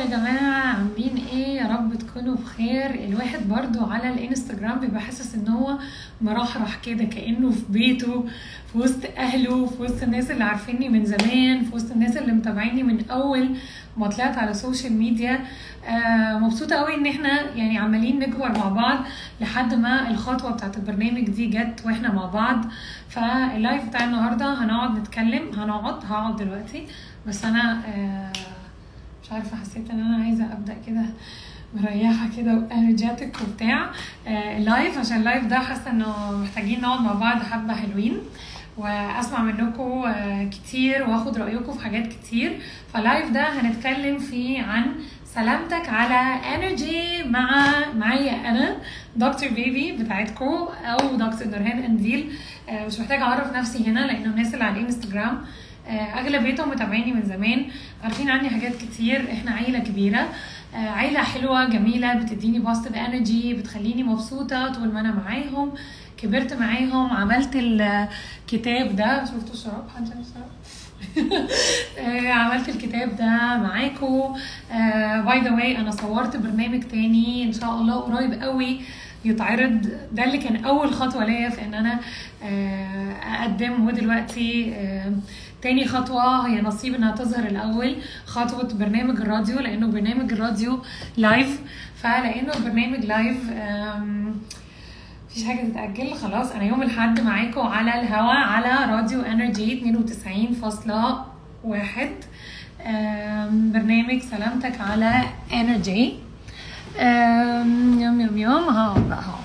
يا جماعة عاملين ايه يا رب تكونوا بخير الواحد برضو على الانستجرام بيبقى حاسس ان هو مرحرح كده كأنه في بيته في وسط اهله في وسط الناس اللي عارفيني من زمان في وسط الناس اللي متابعيني من اول ما طلعت على السوشيال ميديا آه مبسوطة قوي ان احنا يعني عمالين نكبر مع بعض لحد ما الخطوة بتاعت البرنامج دي جت واحنا مع بعض فاللايف بتاع النهاردة هنقعد نتكلم هنقعد هقعد دلوقتي بس انا آه مش عارفه حسيت ان انا عايزه ابدا كده مريحه كده وانرجيتك وبتاع آه اللايف عشان اللايف ده حاسه انه محتاجين نقعد مع بعض حبه حلوين واسمع منكم آه كتير واخد رايكم في حاجات كتير فاللايف ده هنتكلم فيه عن سلامتك على انرجي مع معايا انا دكتور بيبي بتاعتكم او دكتور نورهان انديل آه مش محتاجه اعرف نفسي هنا لانه الناس اللي على الانستجرام اغلبيتهم متابعيني من زمان عارفين عني حاجات كتير احنا عيله كبيره عيله حلوه جميله بتديني بوزيتيف انرجي بتخليني مبسوطه طول ما انا معاهم كبرت معاهم عملت الكتاب ده شفتوا الشراب حد شاف الشراب عملت الكتاب ده معاكم باي ذا واي انا صورت برنامج تاني ان شاء الله قريب قوي يتعرض ده اللي كان اول خطوه ليا في ان انا اقدم ودلوقتي تاني خطوة هي نصيب انها تظهر الاول خطوة برنامج الراديو لانه برنامج الراديو لايف فلانه البرنامج لايف مفيش حاجة تتأجل خلاص انا يوم الاحد معاكم على الهوا على راديو انرجي 92.1 برنامج سلامتك على انرجي يوم يوم يوم هقعد بقى هقعد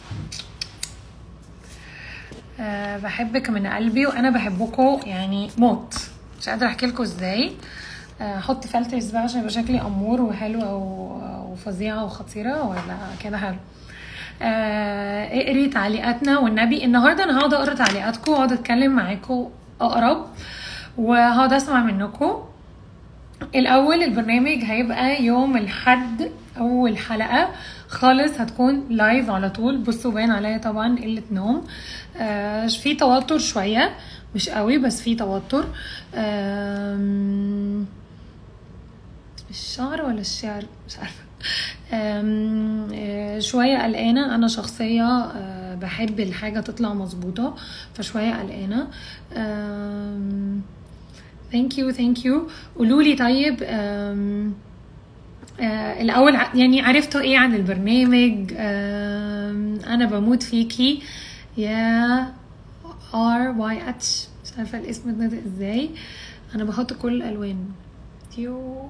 أه بحبك من قلبي وانا بحبكم يعني موت مش قادره احكي لكم ازاي احط أه فلترز بقى عشان يبقى شكلي امور وحلوه وفظيعه وخطيره ولا كده حلو أه اقري تعليقاتنا والنبي النهارده انا هقعد اقرا تعليقاتكم واقعد اتكلم معاكم اقرب وهقعد اسمع منكم الاول البرنامج هيبقى يوم الحد اول حلقه خالص هتكون لايف على طول بصوا باين عليا طبعا قله نوم آه في توتر شويه مش قوي بس في توتر آه الشعر ولا الشعر مش عارفه آه شويه قلقانه انا شخصيه آه بحب الحاجه تطلع مظبوطه فشويه قلقانه ثانك يو ثانك يو قولوا لي طيب آم آه الاول يعني عرفتوا ايه عن البرنامج آه انا بموت فيكي يا ار واي اتش مش عارفه الاسم اتنطق ازاي انا بحط كل الالوان يو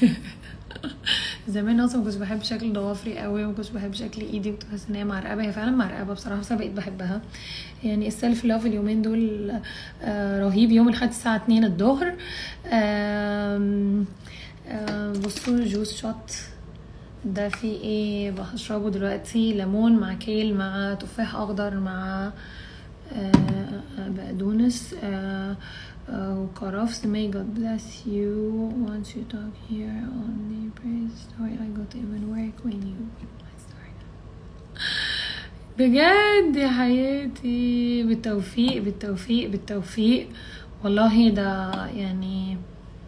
زمان اصلا ما كنتش بحب شكل ضوافري قوي وما كنتش بحب شكل ايدي كنت بحس ان هي معرقبه هي فعلا معرقبه بصراحه بس بقيت بحبها يعني السيلف لاف اليومين دول آه رهيب يوم الاحد الساعه 2 الظهر آه بصوا جوز شوت ده في ايه بشربه دلوقتي ليمون مع كيل مع تفاح اخضر مع بقدونس وكرفس may God bless you once you talk here on the praise story I got to even work when you my story بجد يا حياتي بالتوفيق بالتوفيق بالتوفيق والله ده يعني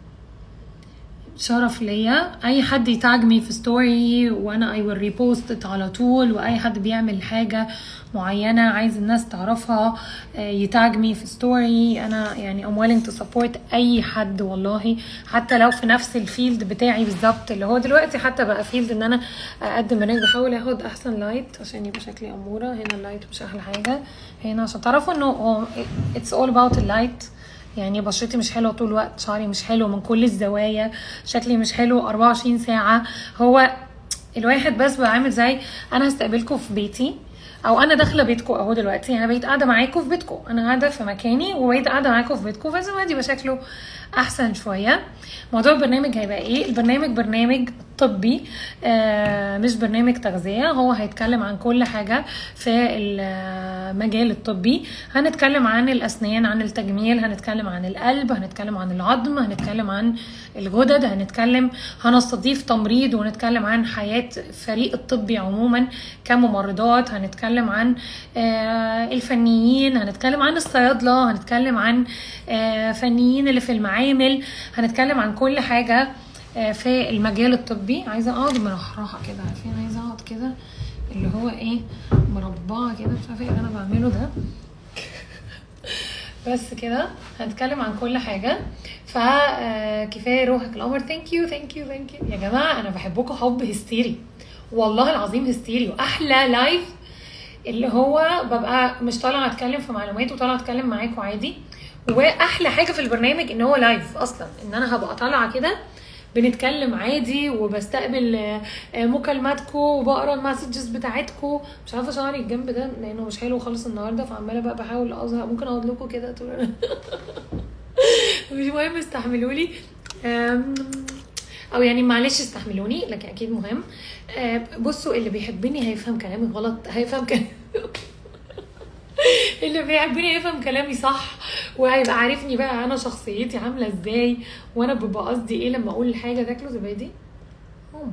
شرف ليا اي حد يتاج مي في ستوري وانا اي ويل ريبوست على طول واي حد بيعمل حاجه معينه عايز الناس تعرفها يتاج مي في ستوري انا يعني ام willing تو سبورت اي حد والله حتى لو في نفس الفيلد بتاعي بالظبط اللي هو دلوقتي حتى بقى فيلد ان انا اقدم برنامج بحاول اخد احسن لايت عشان يبقى شكلي اموره هنا اللايت مش احلى حاجه هنا عشان تعرفوا انه اتس اول اباوت اللايت يعني بشرتي مش حلوه طول الوقت شعري مش حلو من كل الزوايا شكلي مش حلو 24 ساعه هو الواحد بس بقى عامل زي انا هستقبلكم في بيتي او انا داخله بيتكم اهو دلوقتي انا بقيت قاعده معاكم في بيتكم انا قاعده في مكاني وبقيت قاعده معاكم في بيتكم فلازم يبقى شكله احسن شويه موضوع البرنامج هيبقى ايه البرنامج برنامج طبي آه مش برنامج تغذيه هو هيتكلم عن كل حاجه في المجال الطبي هنتكلم عن الاسنان عن التجميل هنتكلم عن القلب هنتكلم عن العظم هنتكلم عن الغدد هنتكلم هنستضيف تمريض ونتكلم عن حياه فريق الطبي عموما كممرضات هنتكلم عن آه الفنيين هنتكلم عن الصيادله هنتكلم عن آه فنيين اللي في المعامل هنتكلم عن كل حاجه آه، في المجال الطبي عايزه اقعد مرحرحه كده عارفين عايزه اقعد كده اللي هو ايه مربعه كده مش عارفه ايه اللي انا بعمله ده بس كده هنتكلم عن كل حاجه فكفايه روحك القمر ثانك يو ثانك يو ثانك يو يا جماعه انا بحبكم حب هستيري والله العظيم هستيري واحلى لايف اللي هو ببقى مش طالعه اتكلم في معلومات وطالعه اتكلم معاكم عادي واحلى حاجه في البرنامج ان هو لايف اصلا ان انا هبقى طالعه كده بنتكلم عادي وبستقبل آه، آه، مكالماتكم وبقرا المسجز بتاعتكم مش عارفه شعري الجنب ده لانه مش حلو خالص النهارده فعماله بقى بحاول اظهر ممكن اقعد لكم كده طول مش مهم استحملوا لي أم، او يعني معلش استحملوني لكن اكيد مهم أه، بصوا اللي بيحبني هيفهم كلامي غلط هيفهم كلامي اللي بيحبني يفهم كلامي صح وهيبقى عارفني بقى انا شخصيتي عامله ازاي وانا ببقى قصدي ايه لما اقول حاجه تاكلوا زبادي هم.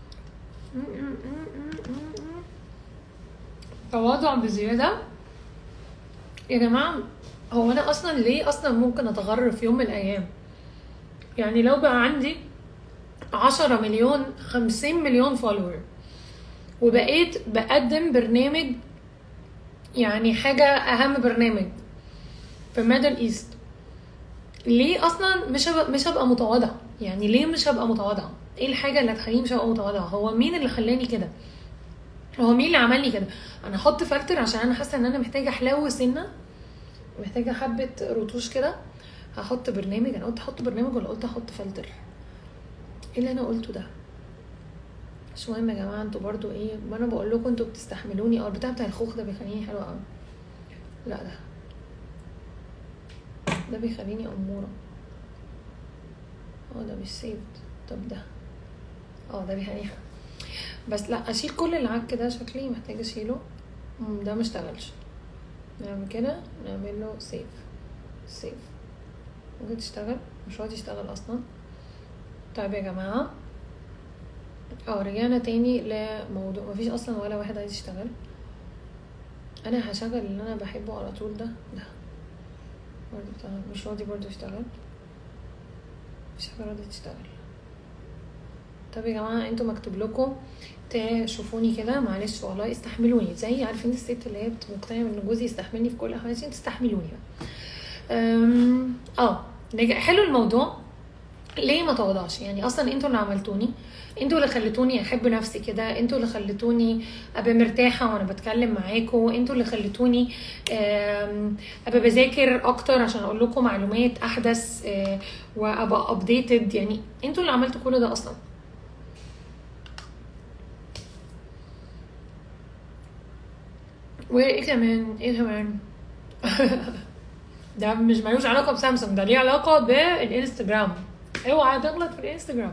تواضع بزياده يا جماعه هو انا اصلا ليه اصلا ممكن اتغرر في يوم من الايام يعني لو بقى عندي عشرة مليون خمسين مليون فولور وبقيت بقدم برنامج يعني حاجة أهم برنامج في ميدل ايست ليه اصلا مش هبقى مش هبقى متواضعه يعني ليه مش هبقى متواضعه ايه الحاجه اللي هتخليني مش هبقى متواضعه هو مين اللي خلاني كده هو مين اللي عملني كده انا احط فلتر عشان انا حاسه ان انا محتاجه حلاوه سنه محتاجه حبه رتوش كده هحط برنامج انا قلت احط برنامج ولا قلت احط فلتر ايه اللي انا قلته ده مش مهم يا جماعه انتوا برضو ايه ما انا بقول لكم انتوا بتستحملوني اه البتاع بتاع الخوخ ده بيخليني حلوه قوي لا ده ده بيخليني اموره اه ده مش سيفد طب ده اه ده بيخليني بس لا اشيل كل العك ده شكلي محتاجه اشيله مم، ده مشتغلش نعمل كده نعمل له سيف سيف ممكن تشتغل مش راضي يشتغل اصلا طيب يا جماعه اه رجعنا تاني لموضوع مفيش اصلا ولا واحد عايز يشتغل انا هشغل اللي انا بحبه على طول ده ده برضه بتاع مش راضي برضه يشتغل مش حاجه راضية تشتغل طب يا جماعه انتوا مكتوب لكم تشوفوني كده معلش والله استحملوني زي عارفين الست اللي هي بت- مقتنعه ان جوزي يستحملني في كل الاحوال عشان تستحملوني بقى أم، اه نج- حلو الموضوع ليه ما تواضعش يعني اصلا انتوا اللي عملتوني انتوا اللي خلتوني احب نفسي كده انتوا اللي خلتوني ابقى مرتاحه وانا بتكلم معاكم انتوا اللي خلتوني آم، ابقى بذاكر اكتر عشان اقول لكم معلومات احدث آه، وابقى ابديتد يعني انتوا اللي عملتوا كل ده اصلا وايه كمان ايه كمان ده مش ملوش علاقه بسامسونج ده ليه علاقه بالانستجرام اوعى تغلط في الانستجرام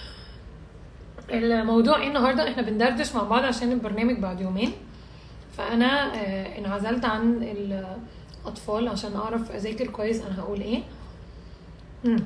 الموضوع ايه النهارده احنا بندردش مع بعض عشان البرنامج بعد يومين فانا آه، انعزلت عن الاطفال عشان اعرف اذاكر كويس انا هقول ايه مم.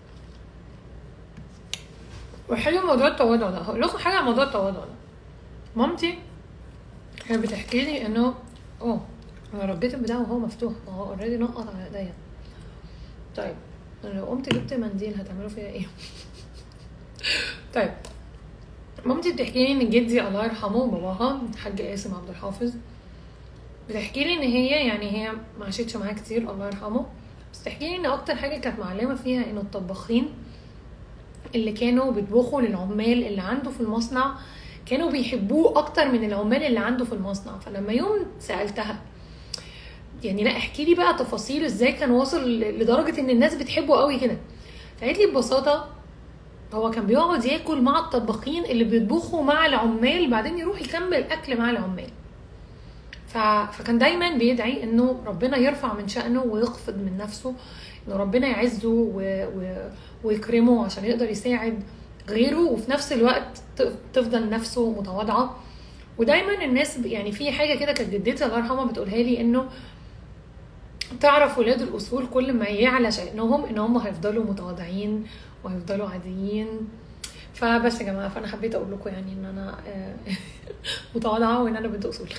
وحلو موضوع التواضع ده هقول لكم حاجه عن موضوع التواضع ده مامتي كانت بتحكي لي انه اه انا ربيت البتاع وهو مفتوح ما هو اوريدي نقط على ايديا طيب انا لو قمت جبت منديل هتعملوا فيها ايه طيب مامتي بتحكي لي ان جدي الله يرحمه وباباها الحاج قاسم عبد الحافظ بتحكي لي ان هي يعني هي ما عاشتش معاه كتير الله يرحمه بس تحكي لي ان اكتر حاجه كانت معلمه فيها ان الطباخين اللي كانوا بيطبخوا للعمال اللي عنده في المصنع كانوا بيحبوه اكتر من العمال اللي عنده في المصنع فلما يوم سالتها يعني لا احكي لي بقى تفاصيل ازاي كان واصل لدرجه ان الناس بتحبه قوي كده فقالت لي ببساطه هو كان بيقعد ياكل مع الطباخين اللي بيطبخوا مع العمال بعدين يروح يكمل اكل مع العمال ف... فكان دايما بيدعي انه ربنا يرفع من شأنه ويخفض من نفسه انه ربنا يعزه و... و... ويكرمه عشان يقدر يساعد غيره وفي نفس الوقت ت- تفضل نفسه متواضعه ودايما الناس ب- يعني في حاجه كده كانت جدتي الله يرحمها بتقولها لي انه تعرف ولاد الاصول كل ما يعلى شأنهم ان هم هيفضلوا متواضعين وهيفضلوا عاديين فبس يا جماعه فانا حبيت اقول لكم يعني ان انا آه، متواضعه وان انا بنت اصول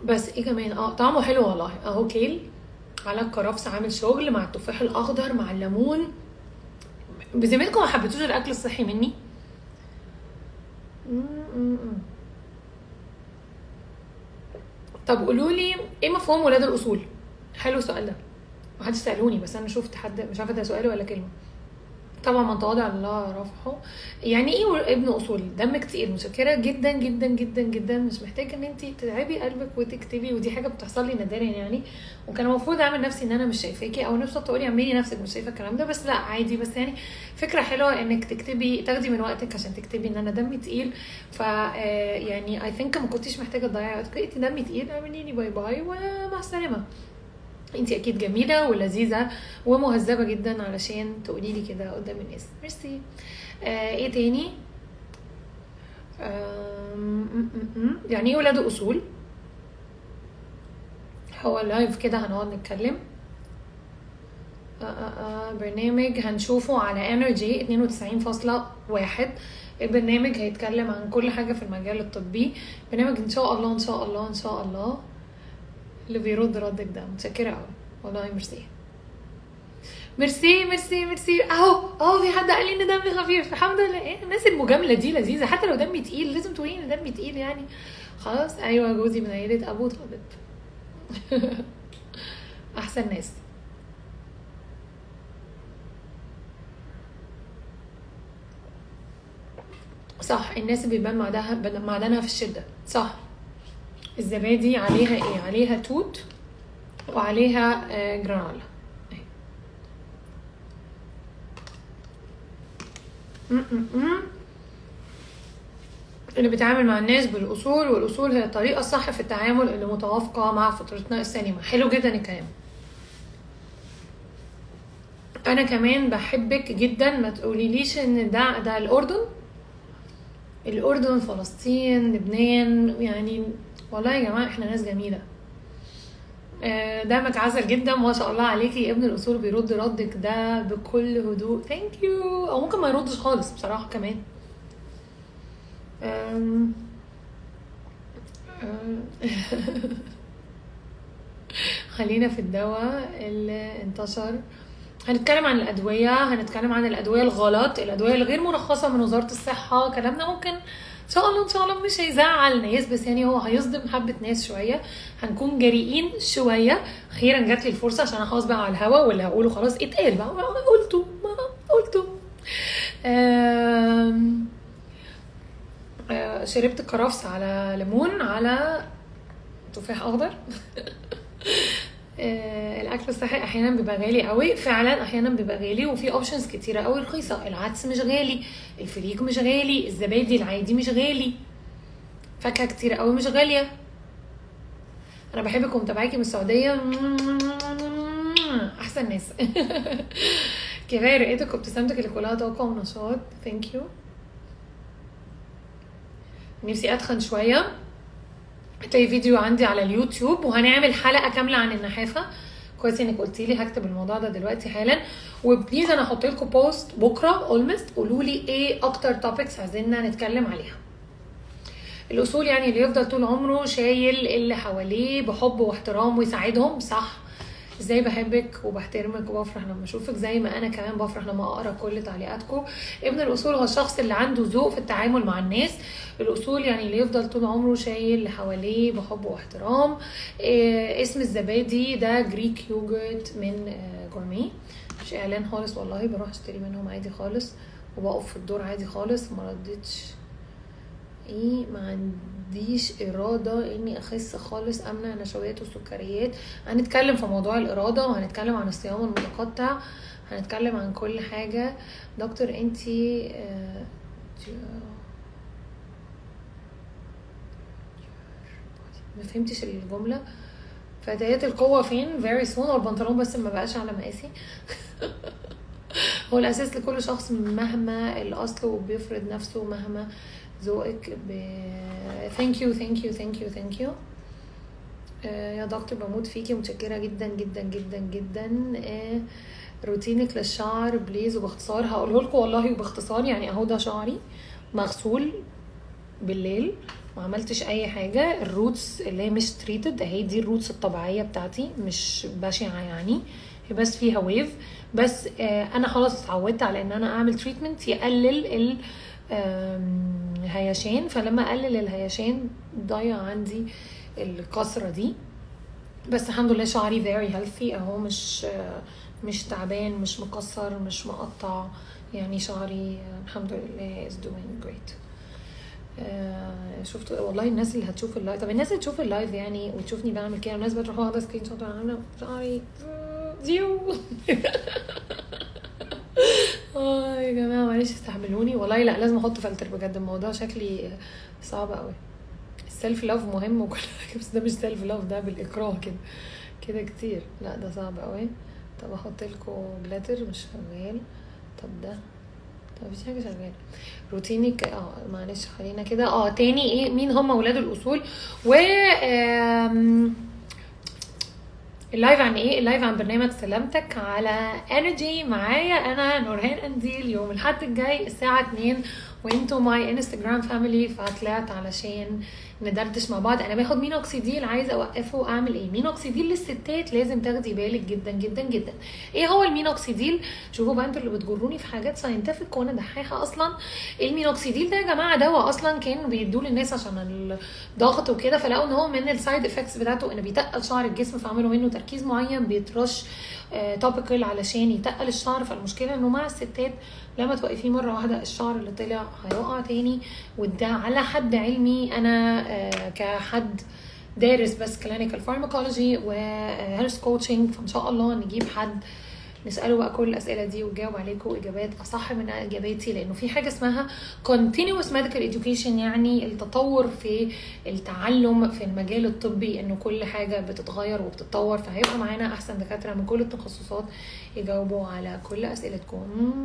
بس ايه كمان اه طعمه حلو والله اهو كيل على الكرفس عامل شغل مع التفاح الاخضر مع الليمون بذمتكم ما حبيتوش الاكل الصحي مني م- م- م. طب قولوا لي ايه مفهوم ولاد الاصول حلو السؤال ده محدش سالوني بس انا شفت حد مش عارفه ده سؤال ولا كلمه طبعا من تواضع الله رفعه يعني ايه ابن اصول دمك تقيل متشكره جدا جدا جدا جدا مش محتاجه ان انت تتعبي قلبك وتكتبي ودي حاجه بتحصل لي نادرا يعني وكان المفروض اعمل نفسي ان انا مش شايفاكي او نفسي تقولي اعملي نفسك مش شايفه الكلام ده بس لا عادي بس يعني فكره حلوه انك تكتبي تاخدي من وقتك عشان تكتبي ان انا دمي تقيل ف آه، يعني اي ثينك ما كنتيش محتاجه تضيعي وقتك انت دمي تقيل اعملي لي باي باي ومع السلامه انت اكيد جميله ولذيذه ومهذبه جدا علشان تقولي لي كده قدام الناس ميرسي آه ايه تاني آم، م- م- م. يعني ايه ولاد اصول هو لايف كده هنقعد نتكلم آه آه آه برنامج هنشوفه على انرجي 92.1 البرنامج هيتكلم عن كل حاجه في المجال الطبي برنامج ان شاء الله ان شاء الله ان شاء الله اللي بيرد ردك ده متشكرة قوي والله ميرسي ميرسي ميرسي ميرسي اهو اهو في حد قال لي ان دمي خفيف الحمد لله ايه الناس المجامله دي لذيذه حتى لو دمي تقيل لازم تقولي ان دمي تقيل يعني خلاص ايوه جوزي من عيله ابو طالب احسن ناس صح الناس اللي بيبان معدنها معدنها في الشده صح الزبادي عليها ايه عليها توت وعليها آه، جرانولا أهي. م- م- م. اللي بيتعامل مع الناس بالاصول والاصول هي الطريقه الصح في التعامل اللي متوافقه مع فطرتنا السليمه حلو جدا الكلام انا كمان بحبك جدا ما تقوليليش ان ده ده الاردن الاردن فلسطين لبنان يعني والله يا جماعه احنا ناس جميله آه، ده متعزل جدا ما شاء الله عليكي يا ابن الاصول بيرد ردك ده بكل هدوء ثانك يو او ممكن ما يردش خالص بصراحه كمان أم... أم... خلينا في الدواء اللي انتشر هنتكلم عن الأدوية هنتكلم عن الأدوية الغلط الأدوية الغير مرخصة من وزارة الصحة كلامنا ممكن إن شاء الله إن شاء الله مش هيزعل ناس بس يعني هو هيصدم حبة ناس شوية هنكون جريئين شوية أخيرا جات لي الفرصة عشان أخلص بقى على الهوا واللي هقوله خلاص اتقال بقى ما قلته ما قلته أم... آه، شربت كرفس على ليمون على تفاح اخضر آه، الاكل الصحي احيانا بيبقى غالي قوي فعلا احيانا بيبقى غالي وفي اوبشنز كتيره قوي رخيصه العدس مش غالي الفريك مش غالي الزبادي العادي مش غالي فاكهه كتير قوي مش غاليه انا بحبك ومتابعاكي من السعوديه احسن ناس كفايه رؤيتك وابتسامتك اللي كلها طاقه ونشاط ثانك يو نفسي اتخن شويه هتلاقي فيديو عندي على اليوتيوب وهنعمل حلقه كامله عن النحافه كويس انك قلتي لي هكتب الموضوع ده دلوقتي حالا وبليز انا هحط لكم بوست بكره اولمست قولوا لي ايه اكتر توبكس عايزيننا نتكلم عليها الاصول يعني اللي يفضل طول عمره شايل اللي حواليه بحب واحترام ويساعدهم صح ازاي بحبك وبحترمك وبفرح لما اشوفك زي ما انا كمان بفرح لما اقرا كل تعليقاتكم ابن الاصول هو الشخص اللي عنده ذوق في التعامل مع الناس الاصول يعني اللي يفضل طول عمره شايل اللي حواليه بحب واحترام إيه اسم الزبادي ده جريك يوجرت من آه، جورمي مش اعلان خالص والله بروح اشتري منهم عادي خالص وبقف في الدور عادي خالص ما ردتش ايه ما عنديش اراده اني اخس خالص امنع نشويات والسكريات هنتكلم في موضوع الاراده وهنتكلم عن الصيام المتقطع هنتكلم عن كل حاجه دكتور انتي آه، ما فهمتش الجمله فتيات القوة فين very soon والبنطلون بس ما بقاش على مقاسي هو الأساس لكل شخص مهما الأصل وبيفرض نفسه مهما ذوقك ب thank you thank you thank you thank you آه، يا دكتور بموت فيكي متشكرة جدا جدا جدا جدا آه، روتينك للشعر بليز وباختصار هقوله لكم والله وباختصار يعني اهو ده شعري مغسول بالليل ما عملتش اي حاجه الروتس اللي هي مش تريتد اهي دي الروتس الطبيعيه بتاعتي مش بشعه يعني هي بس فيها ويف بس آه انا خلاص اتعودت على ان انا اعمل تريتمنت يقلل ال آم، هيشان فلما اقلل الهيشان ضيع عندي الكسره دي بس الحمد لله شعري very healthy اهو مش آه، مش تعبان مش مكسر مش مقطع يعني شعري آه، الحمد لله is doing great آه، شفت والله الناس اللي هتشوف اللايف طب الناس اللي تشوف اللايف يعني وتشوفني بعمل كده الناس بتروح واخده سكرين شوت وانا عامله شعري زيو اه يا جماعه معلش استحملوني والله لا لازم احط فلتر بجد الموضوع شكلي صعب قوي السيلف لاف مهم وكل حاجه بس ده مش سيلف لاف ده بالاكراه كده كده كتير لا ده صعب قوي طب احط لكم جلاتر مش شغال طب ده طب مفيش حاجه شغاله روتيني ك... اه معلش خلينا كده اه تاني ايه مين هم ولاد الاصول و آم، اللايف عن ايه اللايف عن برنامج سلامتك على انرجي معايا انا نورهان انديل يوم الاحد الجاي الساعه 2 وانتوا ماي انستجرام فاميلي فطلعت علشان ندردش مع بعض انا باخد مينوكسيديل عايزه اوقفه اعمل ايه مينوكسيديل للستات لازم تاخدي بالك جدا جدا جدا ايه هو المينوكسيديل شوفوا بقى انتوا اللي بتجروني في حاجات ساينتفك وانا دحيحه اصلا المينوكسيديل ده يا جماعه دواء اصلا كانوا بيدوه للناس عشان الضغط وكده فلقوا ان هو من السايد افكتس بتاعته انه بيتقل شعر الجسم فعملوا منه تركيز معين بيترش توبيكال علشان يتقل الشعر فالمشكله انه مع الستات لما توقفيه مره واحده الشعر اللي طلع هيقع تاني وده على حد علمي انا آه، كحد دارس بس كلينيكال فارماكولوجي وهيلث كوتشنج فان شاء الله نجيب حد نساله بقى كل الاسئله دي ويجاوب عليكم اجابات اصح من اجاباتي لانه في حاجه اسمها continuous medical education يعني التطور في التعلم في المجال الطبي انه كل حاجه بتتغير وبتتطور فهيبقى معانا احسن دكاتره من كل التخصصات يجاوبوا على كل اسئلتكم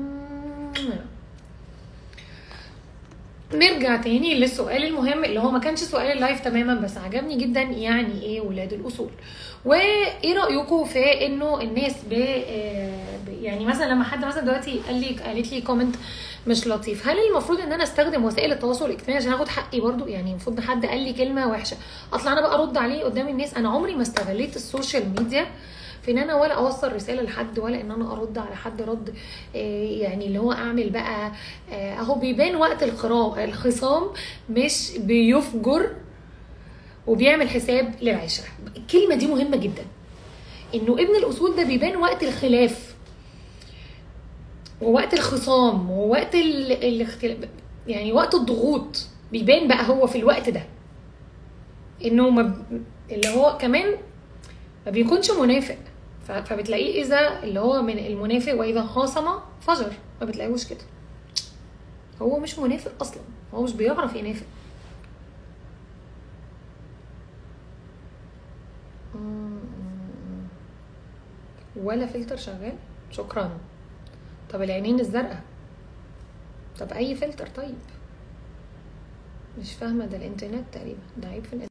نرجع تاني للسؤال المهم اللي هو ما كانش سؤال اللايف تماما بس عجبني جدا يعني ايه ولاد الاصول وايه رايكم في انه الناس ب آه، ب- يعني مثلا لما حد مثلا دلوقتي قال لي قالت لي كومنت مش لطيف هل المفروض ان انا استخدم وسائل التواصل الاجتماعي عشان اخد حقي برضو يعني المفروض إن حد قال لي كلمه وحشه اطلع انا بقى ارد عليه قدام الناس انا عمري ما استغليت السوشيال ميديا في ان انا ولا اوصل رساله لحد ولا ان انا ارد على حد رد آه، يعني اللي هو اعمل بقى آه، اهو بيبان وقت الخرام الخصام مش بيفجر وبيعمل حساب للعشره الكلمه دي مهمه جدا انه ابن الاصول ده بيبان وقت الخلاف ووقت الخصام ووقت ال... الاختلاف يعني وقت الضغوط بيبان بقى هو في الوقت ده انه ما ب... اللي هو كمان ما بيكونش منافق ف... فبتلاقيه اذا اللي هو من المنافق واذا خاصم فجر ما بتلاقيهوش كده هو مش منافق اصلا هو مش بيعرف ينافق ولا فلتر شغال شكرا طب العينين الزرقاء طب اي فلتر طيب مش فاهمه ده الانترنت تقريبا ده عيب في الانترنت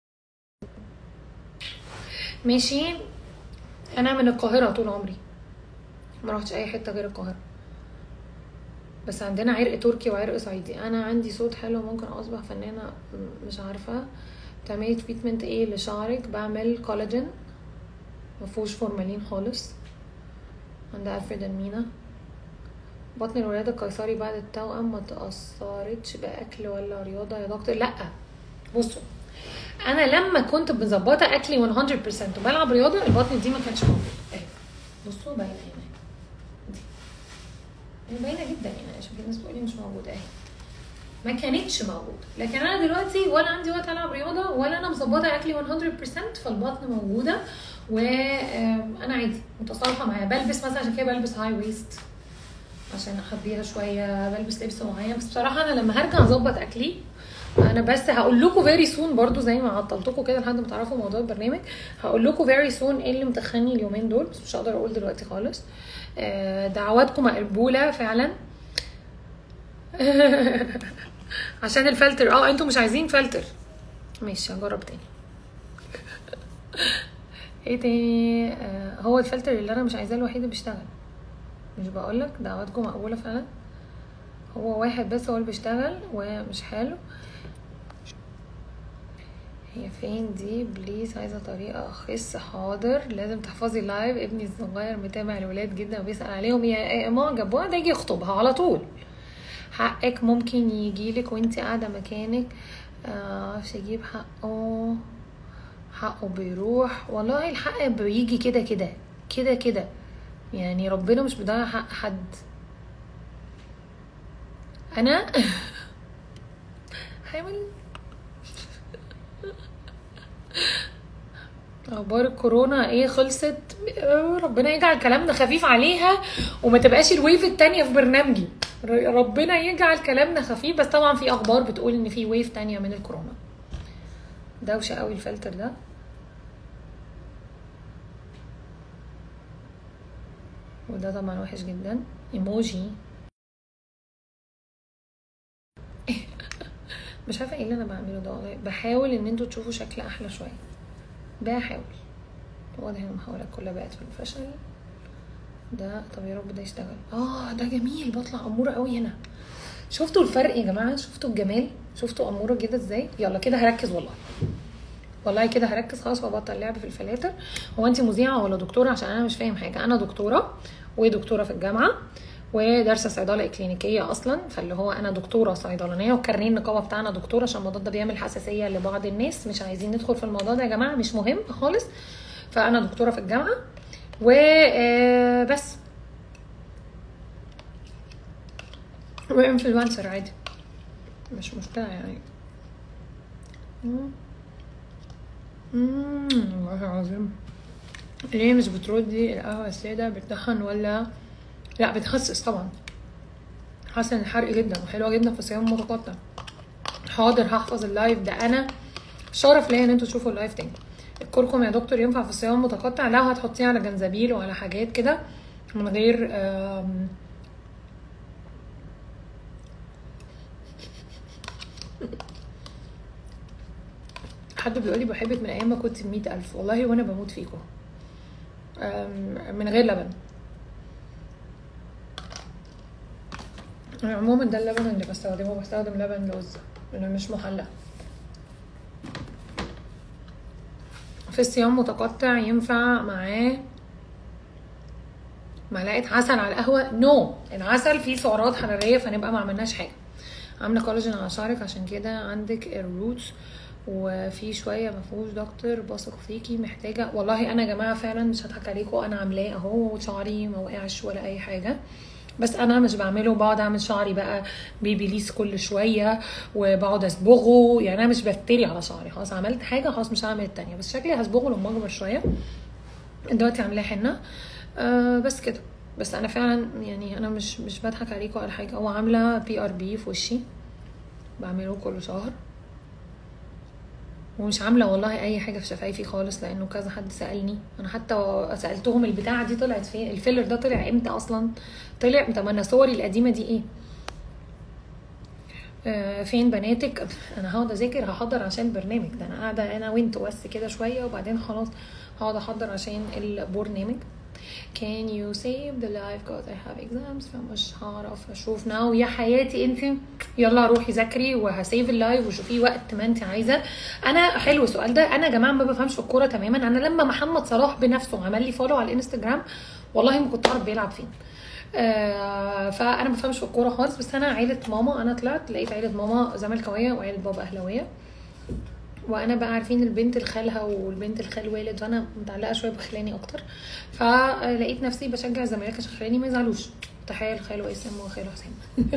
ماشي انا من القاهره طول عمري ما رحتش اي حته غير القاهره بس عندنا عرق تركي وعرق صعيدي انا عندي صوت حلو ممكن اصبح فنانه م- مش عارفه تعملي تريتمنت ايه لشعرك بعمل كولاجين مفهوش فورمالين خالص عند الفريد مينا بطن الولادة القيصري بعد التوأم ما تأثرتش بأكل ولا رياضة يا دكتور لأ بصوا أنا لما كنت مظبطة أكلي 100% وبلعب رياضة البطن دي ما كانتش موجودة أهي بصوا باينة هنا دي. هي باينة جدا يعني عشان في ناس بتقولي مش موجودة أهي ما كانتش موجودة لكن أنا دلوقتي ولا عندي وقت ألعب رياضة ولا أنا مظبطة أكلي 100% فالبطن موجودة وانا عادي متصالحه معاها بلبس مثلا عشان كده بلبس هاي ويست عشان اخبيها شويه بلبس لبس معين بس بصراحه انا لما هرجع اظبط اكلي انا بس هقول لكم فيري سون برضو زي ما عطلتكم كده لحد ما تعرفوا موضوع البرنامج هقول لكم فيري سون ايه اللي متخني اليومين دول بس مش هقدر اقول دلوقتي خالص آه، دعواتكم مقبوله فعلا عشان الفلتر اه انتوا مش عايزين فلتر ماشي هجرب تاني ايه تاني آه هو الفلتر اللي انا مش عايزاه الوحيد اللي بيشتغل مش بقولك دعواتكم مقبوله فعلا هو واحد بس هو اللي بيشتغل ومش حلو هي فين دي بليز عايزه طريقه اخس حاضر لازم تحفظي لايف ابني الصغير متابع الولاد جدا وبيسال عليهم يا معجب ده يجي يخطبها على طول حقك ممكن يجيلك وانت قاعده مكانك معرفش اجيب حقه حقه بيروح والله الحق بيجي كده كده كده كده يعني ربنا مش بيضيع حق حد انا حامل اخبار الكورونا ايه خلصت ربنا يجعل كلامنا خفيف عليها وما تبقاش الويف التانية في برنامجي ربنا يجعل كلامنا خفيف بس طبعا في اخبار بتقول ان في ويف تانية من الكورونا دوشة قوي الفلتر ده وده طبعا وحش جدا ايموجي مش عارفه ايه اللي انا بعمله ده والله بحاول ان انتوا تشوفوا شكل احلى شويه بحاول واضح ان المحاولات كلها بقت في الفشل ده طب يا رب ده يشتغل اه ده جميل بطلع اموره قوي هنا شفتوا الفرق يا جماعه شفتوا الجمال شفتوا اموره كده ازاي يلا كده هركز والله والله كده هركز خلاص وابطل لعب في الفلاتر هو انت مذيعه ولا دكتوره عشان انا مش فاهم حاجه انا دكتوره ودكتوره في الجامعه ودارسه صيدله اكلينيكيه اصلا فاللي هو انا دكتوره صيدلانيه وكارنيه النقابه بتاعنا دكتوره عشان الموضوع ده بيعمل حساسيه لبعض الناس مش عايزين ندخل في الموضوع ده يا جماعه مش مهم خالص فانا دكتوره في الجامعه وبس وانفلونسر عادي مش مشكله يعني والله العظيم ليه مش بتردي القهوة السادة بتدخن ولا لا بتخسس طبعا حسن الحرق جدا وحلوة جدا في الصيام المتقطع حاضر هحفظ اللايف ده انا شرف ليا ان انتوا تشوفوا اللايف تاني الكركم يا دكتور ينفع في الصيام المتقطع لو هتحطيه على جنزبيل وعلى حاجات كده من غير حد بيقول لي بحبك من ايام ما كنت بمية الف والله وانا بموت فيكم من غير لبن عموما ده اللبن اللي بستخدمه بستخدم لبن لوز اللي مش محلى في الصيام متقطع ينفع معاه معلقه عسل على القهوه نو no. العسل فيه سعرات حراريه فنبقى ما عملناش حاجه عامله كولاجين على شعرك عشان كده عندك الروتس وفي شويه ما فيهوش دكتور بثق فيكي محتاجه والله انا يا جماعه فعلا مش هضحك عليكم انا عاملاه اهو وشعري ما وقعش ولا اي حاجه بس انا مش بعمله بقعد اعمل شعري بقى بيبي ليس كل شويه وبقعد اصبغه يعني انا مش بفتري على شعري خلاص عملت حاجه خلاص مش هعمل التانية بس شكلي هصبغه لما اكبر شويه دلوقتي عاملاه حنه آه بس كده بس انا فعلا يعني انا مش مش بضحك عليكم على حاجه هو عامله بي ار بي في وشي بعمله كل شهر ومش عامله والله اي حاجه في شفايفي خالص لانه كذا حد سالني انا حتى سالتهم البتاعه دي طلعت فين الفيلر ده طلع امتى اصلا طلع طب انا صوري القديمه دي ايه آه فين بناتك انا هقعد اذاكر هحضر عشان البرنامج ده انا قاعده انا وانت بس كده شويه وبعدين خلاص هقعد احضر عشان البرنامج can you save the life cause I have exams فمش هعرف اشوف ناو يا حياتي انت يلا روحي ذاكري وهسيف اللايف وشوفيه وقت ما انت عايزه انا حلو السؤال ده انا يا جماعه ما بفهمش في الكوره تماما انا لما محمد صلاح بنفسه عمل لي فولو على الانستجرام والله ما كنت اعرف بيلعب فين آه فانا ما بفهمش في الكوره خالص بس انا عيله ماما انا طلعت لقيت عيله ماما زملكاويه وعيله بابا اهلاويه وانا بقى عارفين البنت الخالها والبنت الخال والد وانا متعلقه شويه بخلاني اكتر فلقيت نفسي بشجع الزمالك عشان خلاني ما يزعلوش تحيه لخاله اسلام وخاله حسام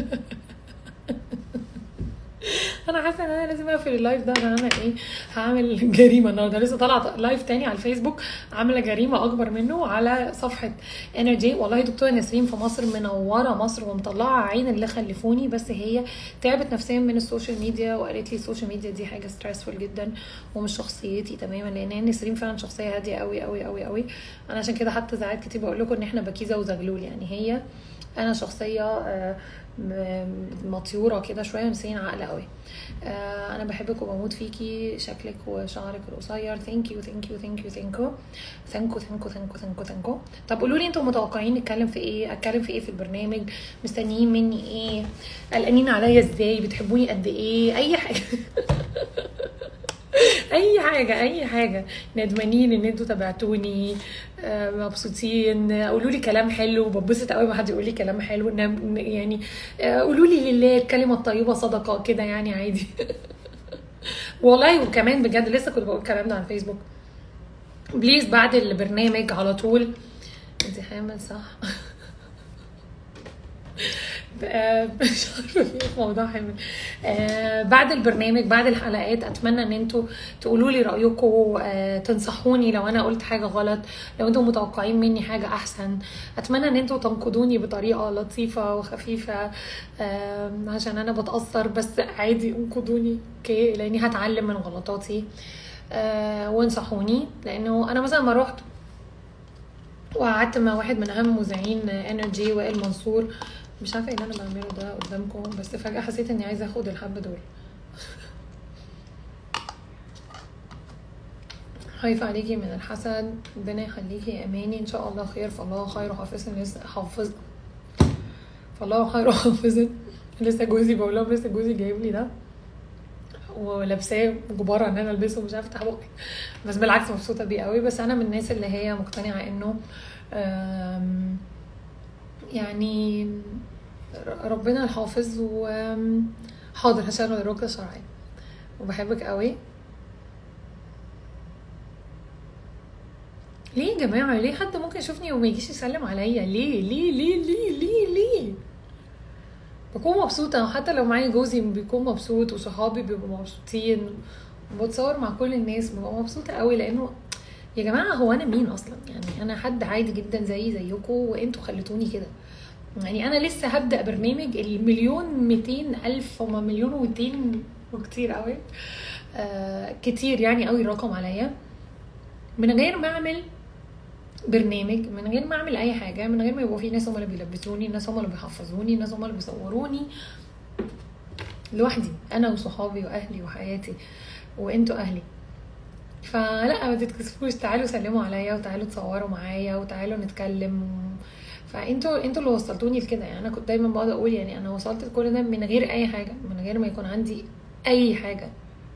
انا حاسه ان انا لازم اقفل اللايف ده عشان انا ايه هعمل جريمه النهارده لسه طالعه لايف تاني على الفيسبوك عامله جريمه اكبر منه على صفحه انرجي والله دكتوره نسرين في مصر منوره مصر ومطلعه عين اللي خلفوني بس هي تعبت نفسيا من السوشيال ميديا وقالت لي السوشيال ميديا دي حاجه ستريسفول جدا ومش شخصيتي تماما لان نسرين فعلا شخصيه هاديه قوي قوي قوي قوي انا عشان كده حتى ساعات كتير بقول لكم ان احنا بكيزه وزغلول يعني هي انا شخصيه مطيوره كده شويه نسين عقل قوي آه انا بحبك وبموت فيكي شكلك وشعرك القصير ثانك يو ثانك يو ثانك يو ثانك يو ثانكو ثانكو ثانكو ثانكو ثانكو طب قولوا لي انتم متوقعين نتكلم في ايه اتكلم في ايه في البرنامج مستنيين مني ايه قلقانين عليا ازاي بتحبوني قد ايه اي حاجه اي حاجه اي حاجه ندمانين ان انتوا تابعتوني آه، مبسوطين قولوا لي كلام حلو ببسط قوي ما حد يقول لي كلام حلو إن- يعني آه، قولوا لي لله الكلمه الطيبه صدقه كده يعني عادي والله وكمان بجد لسه كنت بقول الكلام ده على الفيسبوك بليز بعد البرنامج على طول انت حامل صح آه، مش عارفه في إيه في موضوع حامل آه، بعد البرنامج بعد الحلقات اتمنى ان انتوا تقولوا لي رايكم آه، تنصحوني لو انا قلت حاجه غلط لو انتوا متوقعين مني حاجه احسن اتمنى ان انتوا تنقدوني بطريقه لطيفه وخفيفه آه، عشان انا بتاثر بس عادي انقدوني اوكي لاني هتعلم من غلطاتي آه، وانصحوني لانه انا مثلا ما رحت وقعدت مع واحد من اهم مذيعين انرجي وائل منصور مش عارفه ايه اللي انا بعمله ده قدامكم بس فجاه حسيت اني عايزه اخد الحبه دول خايفة عليكي من الحسد ربنا يخليكي يا اماني ان شاء الله خير فالله خير حافظ لسه حافظ فالله خير حافظ لسه جوزي بقول لهم لسه جوزي جايب لي ده ولابساه مجبرة ان انا البسه مش عارفه افتح بقي بس بالعكس مبسوطه بيه قوي بس انا من الناس اللي هي مقتنعه انه آم، يعني ر- ربنا الحافظ وحاضر هشغل الركن الشرعي وبحبك قوي ليه يا جماعة ليه حد ممكن يشوفني وما يجيش يسلم عليا ليه ليه ليه ليه ليه ليه بكون مبسوطة حتى لو معايا جوزي بيكون مبسوط وصحابي بيبقوا مبسوطين وبتصور مع كل الناس ببقى مبسوطة قوي لأنه يا جماعة هو أنا مين أصلا يعني أنا حد عادي جدا زي زيكم وأنتوا خليتوني كده يعني أنا لسه هبدأ برنامج المليون ميتين ألف هما مليون وميتين وكتير قوي آه كتير يعني قوي الرقم عليا من غير ما أعمل برنامج من غير ما اعمل اي حاجه من غير ما يبقوا في ناس هم اللي بيلبسوني الناس هم اللي بيحفظوني الناس هم اللي بيصوروني لوحدي انا وصحابي واهلي وحياتي وانتوا اهلي فلا ما تتكسفوش تعالوا سلموا عليا وتعالوا تصوروا معايا وتعالوا نتكلم فانتوا انتوا اللي وصلتوني لكده يعني انا كنت دايما بقعد اقول يعني انا وصلت لكل ده من غير اي حاجه من غير ما يكون عندي اي حاجه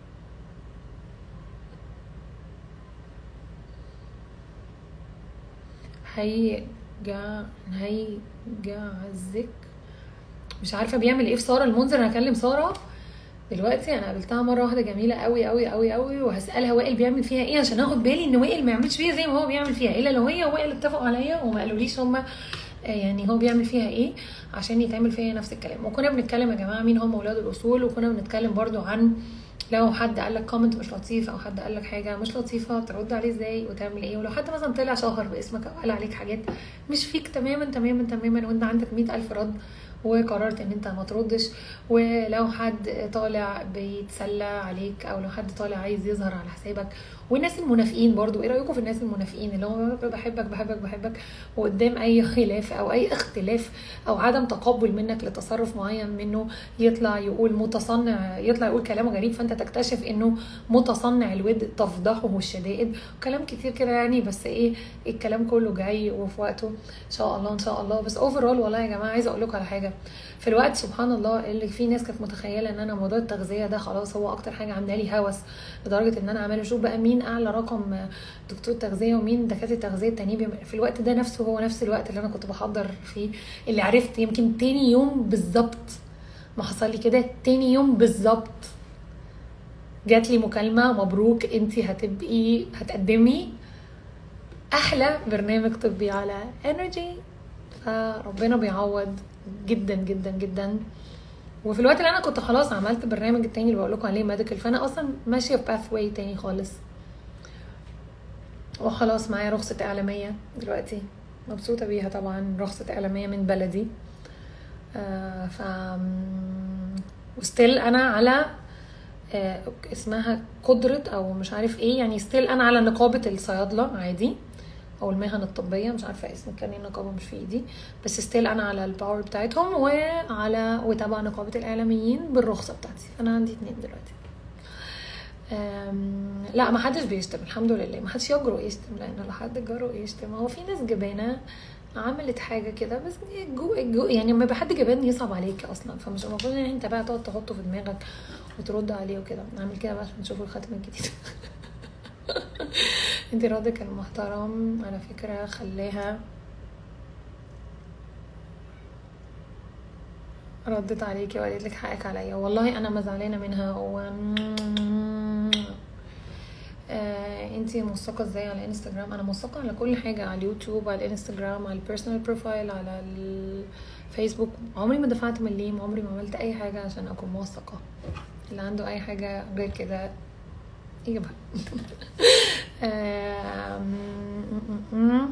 هيجع هيجعزك مش عارفه بيعمل ايه في ساره المنذر انا هكلم ساره دلوقتي انا قابلتها مره واحده جميله قوي قوي قوي قوي وهسالها وائل بيعمل فيها ايه عشان اخد بالي ان وائل ما يعملش فيها زي ما هو بيعمل فيها الا لو هي وائل اتفقوا عليا وما قالوليش هما آه، يعني هو بيعمل فيها ايه عشان يتعمل فيها نفس الكلام وكنا بنتكلم يا جماعه مين هم اولاد الاصول وكنا بنتكلم برضو عن لو حد قال لك كومنت مش لطيف او حد قال لك حاجه مش لطيفه ترد عليه ازاي وتعمل ايه ولو حد مثلا طلع شهر باسمك او قال عليك حاجات مش فيك تماما تماما تماما وانت عندك مئة الف رد وقررت ان انت ما تردش ولو حد طالع بيتسلى عليك او لو حد طالع عايز يظهر على حسابك والناس المنافقين برضو ايه رايكم في الناس المنافقين اللي هو بحبك بحبك بحبك وقدام اي خلاف او اي اختلاف او عدم تقبل منك لتصرف معين منه يطلع يقول متصنع يطلع يقول كلام غريب فانت تكتشف انه متصنع الود تفضحه الشدائد وكلام كتير كده يعني بس ايه الكلام كله جاي وفي وقته ان شاء الله ان شاء الله بس اوفرول والله يا جماعه عايزه اقول لكم على حاجه في الوقت سبحان الله اللي في ناس كانت متخيله ان انا موضوع التغذيه ده خلاص هو اكتر حاجه عامله لي هوس لدرجه ان انا عماله اشوف بقى مين اعلى رقم دكتور تغذيه ومين دكاتره التغذيه التانيين بيعمل- في الوقت ده نفسه هو نفس الوقت اللي انا كنت بحضر فيه اللي عرفت يمكن تاني يوم بالظبط ما حصل لي كده تاني يوم بالظبط جات لي مكالمه مبروك انت هتبقي هتقدمي احلى برنامج طبي على انرجي فربنا بيعوض جدا جدا جدا وفي الوقت اللي انا كنت خلاص عملت البرنامج التاني اللي بقول لكم عليه ميديكال فانا اصلا ماشيه في باث واي تاني خالص وخلاص معايا رخصه اعلاميه دلوقتي مبسوطه بيها طبعا رخصه اعلاميه من بلدي آه ف وستيل انا على آه اسمها قدرة او مش عارف ايه يعني ستيل انا على نقابة الصيادلة عادي او المهن الطبية مش عارفة اسم كان ايه النقابة مش في ايدي بس ستيل انا على الباور بتاعتهم وعلى وتبع نقابة الاعلاميين بالرخصة بتاعتي انا عندي اتنين دلوقتي أم، لا ما حدش بيشتم الحمد لله ما حدش يجرؤ يشتم لان لو حد جرؤ يشتم هو في ناس جبانه عملت حاجه كده بس جو, جو يعني لما يبقى حد جبان يصعب عليك اصلا فمش المفروض ان انت بقى تقعد تحطه في دماغك بترد عليه وكده نعمل كده بقى عشان نشوف الخاتم الجديد انت ردك المحترم على فكرة خلاها ردت عليكي وقالت لك حقك عليا والله انا ما زعلانه منها و آه انتي موثقه ازاي على انستجرام انا موثقه على كل حاجه على اليوتيوب على الانستجرام على البيرسونال بروفايل على الفيسبوك عمري ما دفعت مليم عمري ما عملت اي حاجه عشان اكون موثقه اللي عنده اي حاجه غير كده يجيبها آه، م- م- م-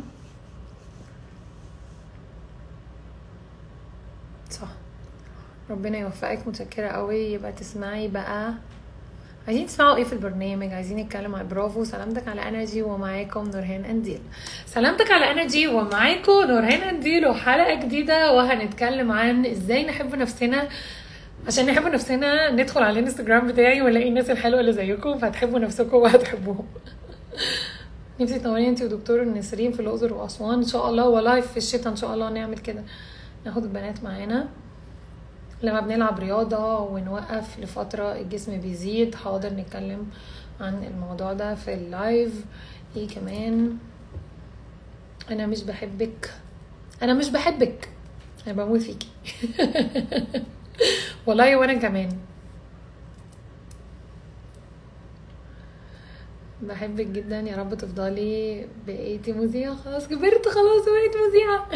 صح ربنا يوفقك متشكرة قوي يبقى تسمعي بقى عايزين تسمعوا ايه في البرنامج عايزين نتكلم عن برافو سلامتك على انرجي ومعاكم نورهان انديل سلامتك على انرجي ومعاكم نورهان انديل وحلقة جديدة وهنتكلم عن ازاي نحب نفسنا عشان نحب نفسنا ندخل على الانستجرام بتاعي ونلاقي الناس الحلوة اللي زيكم فهتحبوا نفسكم وهتحبوهم نفسي تنوريني انتي ودكتور نسرين في الاقصر واسوان ان شاء الله ولايف في الشتاء ان شاء الله نعمل كده ناخد البنات معانا لما بنلعب رياضة ونوقف لفترة الجسم بيزيد حاضر نتكلم عن الموضوع ده في اللايف ايه كمان انا مش بحبك انا مش بحبك انا بموت فيكي والله وانا كمان بحبك جدا يا رب تفضلي بقيتي مذيعة خلاص كبرت خلاص وبقيت مذيعة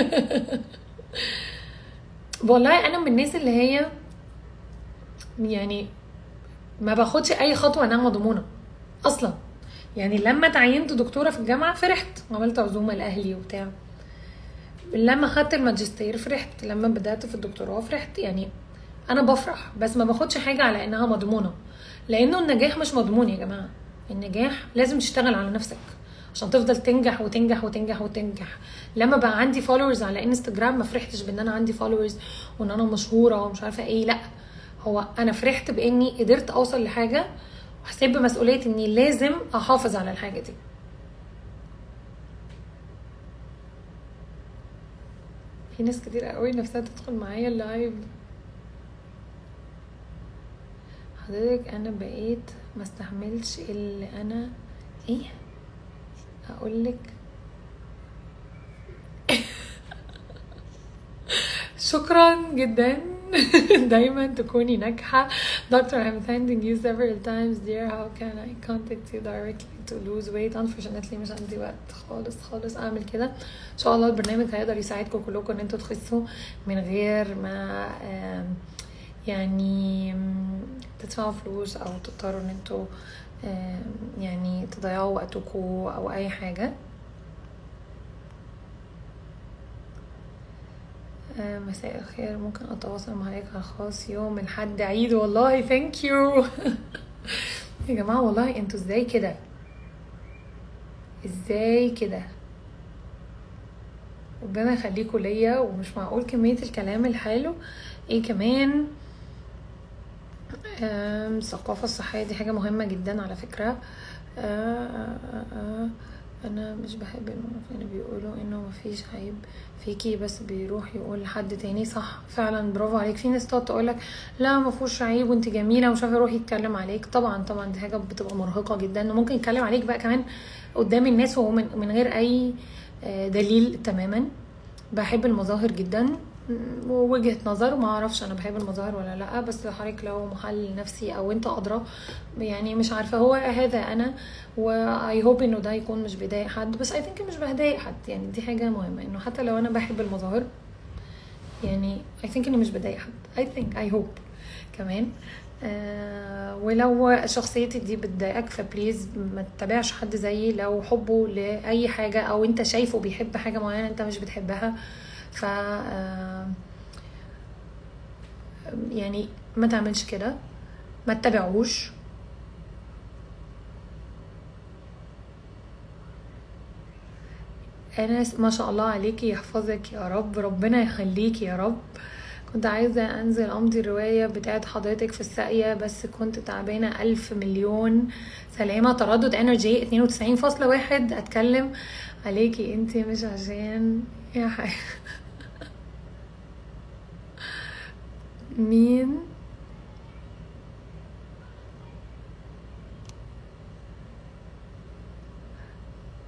والله انا من الناس اللي هي يعني ما باخدش اي خطوه انها مضمونه اصلا يعني لما تعينت دكتوره في الجامعه فرحت عملت عزومه لاهلي وبتاع لما خدت الماجستير فرحت لما بدات في الدكتوراه فرحت يعني انا بفرح بس ما باخدش حاجه على انها مضمونه لانه النجاح مش مضمون يا جماعه النجاح لازم تشتغل على نفسك عشان تفضل تنجح وتنجح وتنجح وتنجح لما بقى عندي فولورز على انستجرام ما فرحتش بان انا عندي فولورز وان انا مشهوره ومش عارفه ايه لا هو انا فرحت باني قدرت اوصل لحاجه وحسيت بمسؤوليه اني لازم احافظ على الحاجه دي في ناس كتير قوي نفسها تدخل معايا اللايف حضرتك انا بقيت ما استحملش اللي انا ايه هقولك شكرا جدا دايما تكوني ناجحة Doctor I'm thanking you several times dear how can I contact you directly to lose weight unfortunately مش عندي وقت خالص خالص اعمل كده ان شاء الله البرنامج هيقدر يساعدكم كلكم ان انتوا تخسوا من غير ما آم، يعني آم، تدفعوا فلوس او تضطروا ان انتوا آم، يعني تضيعوا وقتكم او اي حاجه آه، مساء الخير ممكن اتواصل معاك على الخاص يوم الحد عيد والله ثانك يو يا جماعه والله انتوا ازاي كده ازاي كده ربنا يخليكوا ليا ومش معقول كميه الكلام الحلو ايه كمان آم، الثقافة الصحية دي حاجة مهمة جدا على فكرة آه، آه، آه، آه. أنا مش بحب إنه هنا بيقولوا إنه مفيش عيب فيكي بس بيروح يقول لحد تاني صح فعلا برافو عليك في ناس تقعد تقولك لا مفهوش عيب وانت جميلة ومش عارفة يروح يتكلم عليك طبعا طبعا دي حاجة بتبقى مرهقة جدا وممكن يتكلم عليك بقى كمان قدام الناس وهو من, من غير أي آه، دليل تماما بحب المظاهر جدا م- ووجهة نظر ما اعرفش انا بحب المظاهر ولا لا بس حضرتك لو محلل نفسي او انت ادرى يعني مش عارفه هو هذا انا واي هوب انه ده يكون مش بيضايق حد بس اي ثينك مش بضايق حد يعني دي حاجه مهمه انه حتى لو انا بحب المظاهر يعني اي ثينك اني مش بضايق حد اي ثينك اي هوب كمان آه ولو شخصيتي دي بتضايقك فبليز ما تتابعش حد زيي لو حبه لاي حاجه او انت شايفه بيحب حاجه معينه انت مش بتحبها ف آه، يعني ما تعملش كده ما تتابعوش انس ما شاء الله عليكي يحفظك يا رب ربنا يخليكي يا رب كنت عايزة أنزل أمضي الرواية بتاعت حضرتك في الساقية بس كنت تعبانة ألف مليون سلامة تردد انرجي اتنين وتسعين فاصلة واحد أتكلم عليكي انتي مش عشان يا حي مين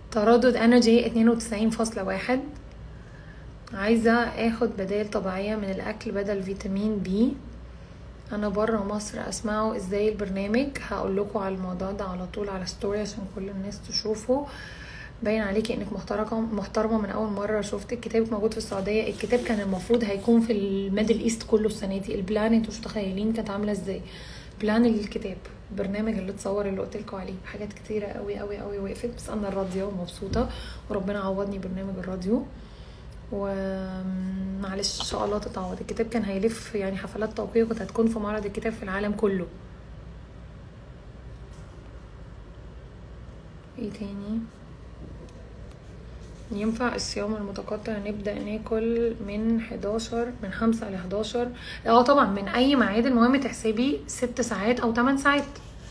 تردد انرجي 92.1 عايزة اخد بدائل طبيعية من الاكل بدل فيتامين بي انا برا مصر اسمعوا ازاي البرنامج هقول لكم على الموضوع ده على طول على ستوري عشان كل الناس تشوفه باين عليكي انك محترمه محترمه من اول مره شفت الكتاب موجود في السعوديه الكتاب كان المفروض هيكون في الميدل ايست كله السنه دي البلان انتوا مش متخيلين كانت عامله ازاي بلان الكتاب البرنامج اللي اتصور اللي قلت لكم عليه حاجات كتيره قوي قوي قوي وقفت بس انا راضيه ومبسوطه وربنا عوضني برنامج الراديو ومعلش ان شاء الله تتعوض الكتاب كان هيلف يعني حفلات توقيع كانت هتكون في معرض الكتاب في العالم كله ايه تاني ينفع الصيام المتقطع نبدأ ناكل من 11 من 5 ل 11 اه طبعا من اي ميعاد المهم تحسبي 6 ساعات او 8 ساعات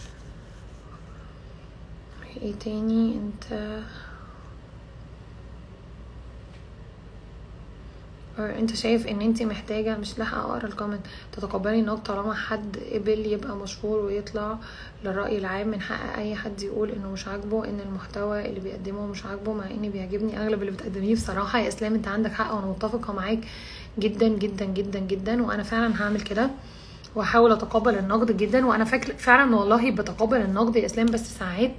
ايه تاني انت انت شايف ان انت محتاجه مش لاحقه اقرا الكومنت تتقبلي النقد طالما حد قبل يبقى مشهور ويطلع للراي العام من حق اي حد يقول انه مش عاجبه ان المحتوى اللي بيقدمه مش عاجبه مع اني بيعجبني اغلب اللي بتقدميه بصراحه يا اسلام انت عندك حق وانا متفقه معاك جدا جدا جدا جدا وانا فعلا هعمل كده واحاول اتقبل النقد جدا وانا فاكر فعلا والله بتقبل النقد يا اسلام بس ساعات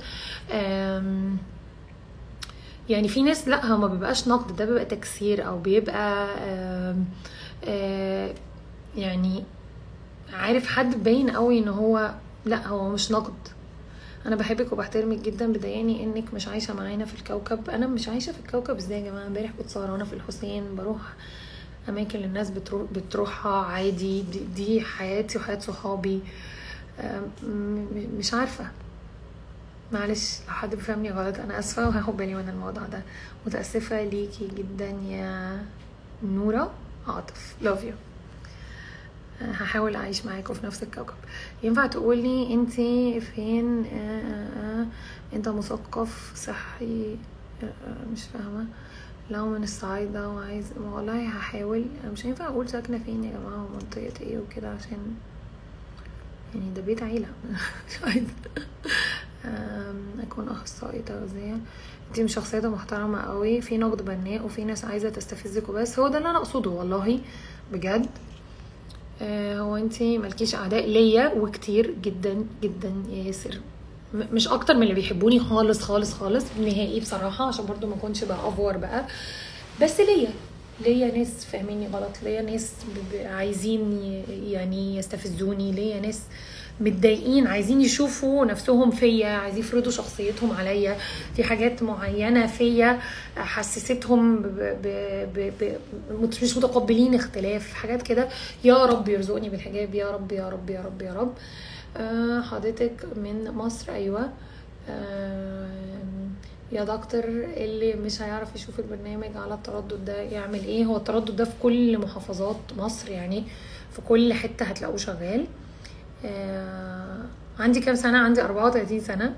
يعني في ناس لا هو ما بيبقاش نقد ده بيبقى تكسير او بيبقى آم آم يعني عارف حد باين قوي ان هو لا هو مش نقد انا بحبك وبحترمك جدا بضايقني انك مش عايشه معانا في الكوكب انا مش عايشه في الكوكب ازاي يا جماعه امبارح كنت سهرانه في الحسين بروح اماكن الناس بتروح بتروحها عادي دي, دي حياتي وحياه صحابي مش عارفه معلش لو حد بيفهمني غلط انا اسفه وهاخد بالي من الموضوع ده متاسفه ليكي جدا يا نوره عاطف لاف يو هحاول اعيش معاكم في نفس الكوكب ينفع تقولي انت فين آآ آآ انت مثقف صحي مش فاهمه لو من الصعايدة وعايز والله هحاول مش هينفع اقول ساكنة فين يا جماعة ومنطقة ايه وكده عشان يعني ده بيت عيلة مش عايزة اكون اخصائي تغذيه انتي مش شخصيه محترمه قوي في نقد بناء وفي ناس عايزه تستفزك وبس هو ده اللي انا اقصده والله بجد آه هو انتي مالكيش اعداء ليا وكتير جدا جدا يا ياسر مش اكتر من اللي بيحبوني خالص خالص خالص نهائي بصراحه عشان برضو ما اكونش بافور بقى بس ليا ليا ناس فاهميني غلط ليا ناس عايزين يعني يستفزوني ليا ناس متضايقين عايزين يشوفوا نفسهم فيا عايزين يفرضوا شخصيتهم عليا في حاجات معينه فيا حسستهم ب ب ب ب مش متقبلين اختلاف حاجات كده يا رب يرزقني بالحجاب يا رب يا رب يا رب يا رب أه حضرتك من مصر ايوه أه يا دكتور اللي مش هيعرف يشوف البرنامج على التردد ده يعمل ايه هو التردد ده في كل محافظات مصر يعني في كل حته هتلاقوه شغال آه عندي كام سنة؟ عندي أربعة وتلاتين سنة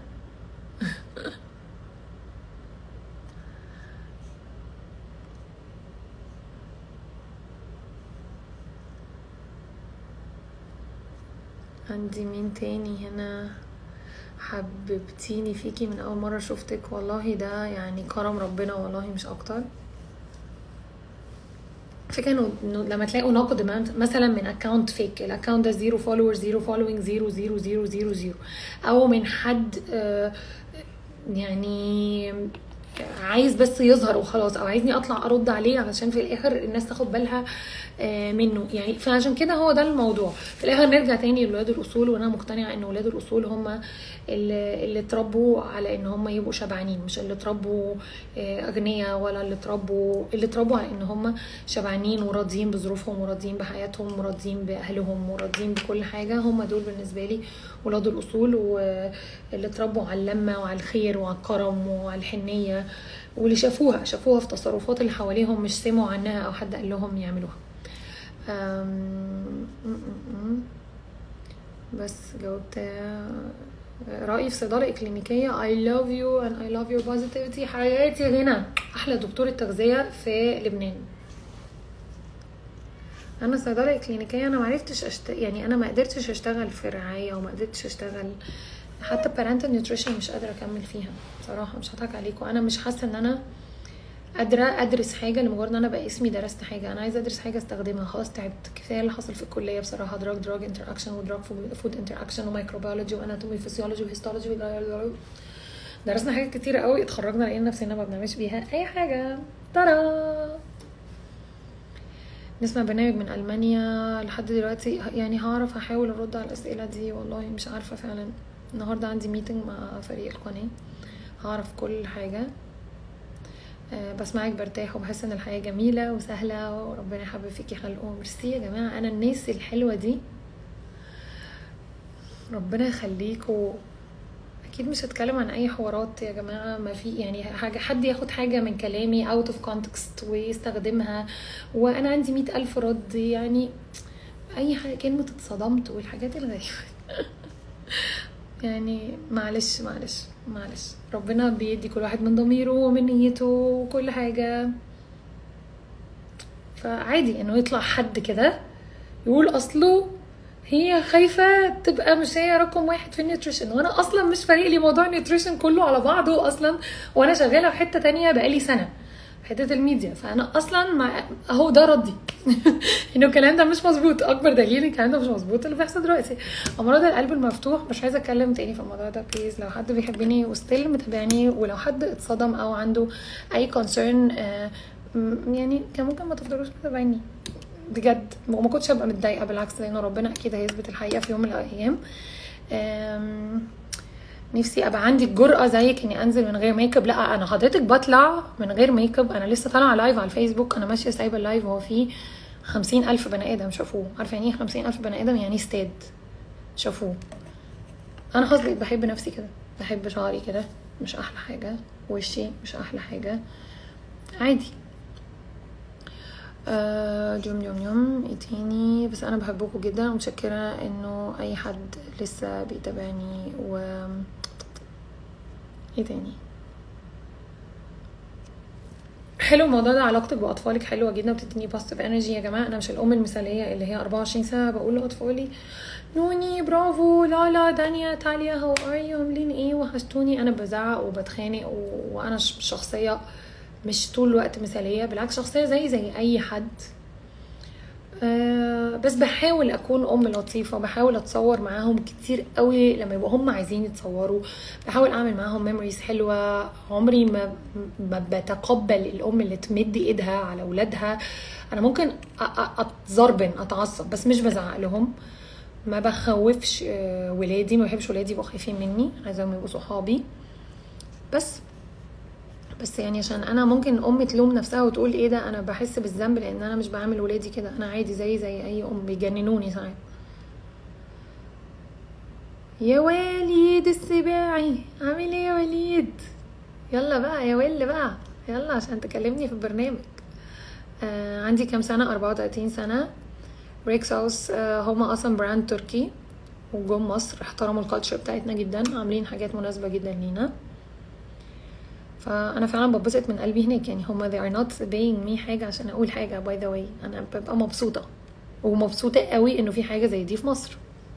عندي مين تاني هنا حببتيني فيكي من أول مرة شفتك والله ده يعني كرم ربنا والله مش أكتر فكرة انه لما تلاقوا نقد مثلا من اكونت فيك الاكونت ده زيرو فولورز زيرو فولوينج زيرو زيرو زيرو زيرو زيرو او من حد يعني عايز بس يظهر وخلاص او عايزني اطلع ارد عليه علشان في الاخر الناس تاخد بالها منه يعني فعشان كده هو ده الموضوع في الاخر نرجع تاني لولاد الاصول وانا مقتنعه ان ولاد الاصول هم اللي, اللي اتربوا على ان هم يبقوا شبعانين مش اللي اتربوا اغنياء ولا اللي اتربوا اللي اتربوا على ان هم شبعانين وراضيين بظروفهم وراضيين بحياتهم وراضيين باهلهم وراضيين بكل حاجه هم دول بالنسبه لي ولاد الاصول واللي اتربوا على اللمه وعلى الخير وعلى الكرم وعلى الحنيه واللي شافوها شافوها في تصرفات اللي حواليهم مش سمعوا عنها او حد قال لهم يعملوها بس جاوبت رأيي في صيدلة إكلينيكية I love you and I love your positivity حياتي هنا أحلى دكتورة تغذية في لبنان أنا صيدلة إكلينيكية أنا معرفتش أشت... يعني أنا ما قدرتش أشتغل في رعاية وما قدرتش أشتغل حتى parental nutrition مش قادره اكمل فيها بصراحه مش هضحك عليكم انا مش حاسه ان انا قادره ادرس حاجه لمجرد ان انا بقى اسمي درست حاجه انا عايزه ادرس حاجه استخدمها خلاص تعبت كفايه اللي حصل في الكليه بصراحه دراج دراج انتراكشن ودراج فود انتراكشن ومايكروبيولوجي واناتومي وفسيولوجي وهيستولوجي درسنا حاجات كتيرة قوي اتخرجنا لقينا نفسنا ما بنعملش بيها اي حاجه ترى نسمع برنامج من المانيا لحد دلوقتي يعني هعرف هحاول ارد على الاسئله دي والله مش عارفه فعلا النهارده عندي ميتنج مع فريق القناه هعرف كل حاجه آه، بسمعك برتاح وبحس ان الحياه جميله وسهله وربنا يحبب فيكي خلقه ميرسي يا جماعه انا الناس الحلوه دي ربنا يخليكوا اكيد مش هتكلم عن اي حوارات يا جماعه ما في يعني حاجه حد ياخد حاجه من كلامي اوت اوف كونتكست ويستخدمها وانا عندي مئة الف رد يعني اي حاجه كلمه اتصدمت والحاجات الغريبه يعني معلش معلش معلش ربنا بيدي كل واحد من ضميره ومن نيته وكل حاجه فعادي انه يطلع حد كده يقول اصله هي خايفة تبقى مش هي رقم واحد في النيوتريشن وانا اصلا مش فارق لي موضوع النيوتريشن كله على بعضه اصلا وانا شغالة في حتة تانية بقالي سنة في حتة الميديا فانا اصلا مع اهو ده ردي انه الكلام ده مش مظبوط اكبر دليل الكلام ده مش مظبوط اللي بيحصل دلوقتي امراض القلب المفتوح مش عايزه اتكلم تاني في الموضوع ده بليز لو حد بيحبني وستيل متابعني ولو حد اتصدم او عنده اي كونسيرن يعني كان ممكن ما تفضلوش متابعيني بجد وما كنتش هبقى متضايقه بالعكس لان ربنا اكيد هيثبت الحقيقه في يوم من الايام أم، نفسي ابقى عندي الجرأه زيك اني انزل من غير ميك اب لا انا حضرتك بطلع من غير ميك اب انا لسه طالعه لايف على الفيسبوك انا ماشيه سايبه اللايف وهو فيه خمسين الف بني ادم شافوه عارفه يعني ايه خمسين الف بني ادم يعني استاد شافوه انا خلاص بقيت بحب نفسي كده بحب شعري كده مش احلى حاجه وشي مش احلى حاجه عادي آه، جم جم جم ايه تاني بس انا بحبكم جدا ومتشكرة انه اي حد لسه بيتابعني و ايه تاني حلو الموضوع ده علاقتك باطفالك حلوه جدا وبتديني بوزيتيف انرجي يا جماعه انا مش الام المثاليه اللي هي 24 ساعه بقول لاطفالي نوني برافو لا لا دانيا تاليا هاو ار يو عاملين ايه وحشتوني انا بزعق وبتخانق و... وانا ش- شخصيه مش طول الوقت مثاليه بالعكس شخصيه زي زي اي حد آه، بس بحاول اكون ام لطيفه بحاول اتصور معاهم كتير قوي لما يبقوا هم عايزين يتصوروا بحاول اعمل معاهم ميموريز حلوه عمري ما ما بتقبل الام اللي تمد ايدها على اولادها انا ممكن أ- أ- اتزربن اتعصب بس مش بزعق لهم ما بخوفش آه، ولادي ما بحبش ولادي يبقوا خايفين مني عايزاهم يبقوا صحابي بس بس يعني عشان انا ممكن ام تلوم نفسها وتقول ايه ده انا بحس بالذنب لان انا مش بعمل ولادي كده انا عادي زي زي اي ام بيجننوني ساعات يا وليد السباعي عامل ايه يا وليد يلا بقى يا ول بقى يلا عشان تكلمني في البرنامج آه عندي كام سنة 34 سنة ريكس هاوس آه هما اصلا براند تركي وجم مصر احترموا الكالتشر بتاعتنا جدا عاملين حاجات مناسبة جدا لينا فانا فعلا ببسط من قلبي هناك يعني هما they are not paying me حاجه عشان اقول حاجه باي ذا واي انا ببقى مبسوطه ومبسوطه قوي انه في حاجه زي دي في مصر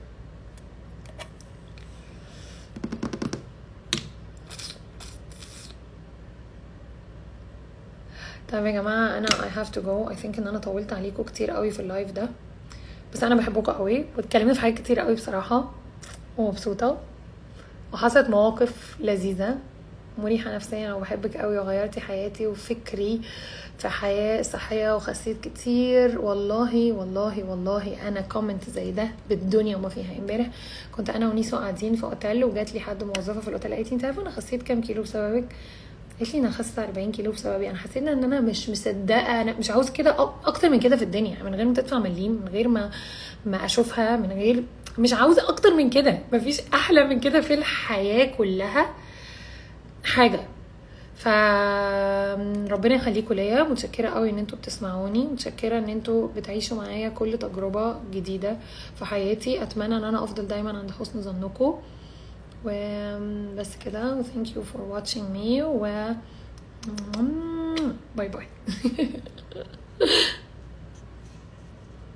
طيب يا جماعه انا I have to go I think ان انا طولت عليكم كتير قوي في اللايف ده بس انا بحبكم قوي واتكلمنا في حاجات كتير قوي بصراحه ومبسوطه وحصلت مواقف لذيذه مريحه نفسيا وبحبك قوي وغيرتي حياتي وفكري في حياه صحيه وخسيت كتير والله والله والله انا كومنت زي ده بالدنيا وما فيها امبارح كنت انا ونيسو قاعدين في اوتيل وجات لي حد موظفه في الاوتيل قالت لي انت عارفه انا خسيت كام كيلو بسببك قالت لي انا خسيت 40 كيلو بسببي انا حسيت ان انا مش مصدقه انا مش عاوز كده أ- اكتر من كده في الدنيا من غير ما تدفع مليم من غير ما ما اشوفها من غير مش عاوزه اكتر من كده مفيش احلى من كده في الحياه كلها حاجه ف ربنا يخليكم ليا متشكره قوي ان انتوا بتسمعوني متشكره ان انتوا بتعيشوا معايا كل تجربه جديده في حياتي اتمنى ان انا افضل دايما عند حسن ظنكم وبس كده thank you for watching me و باي باي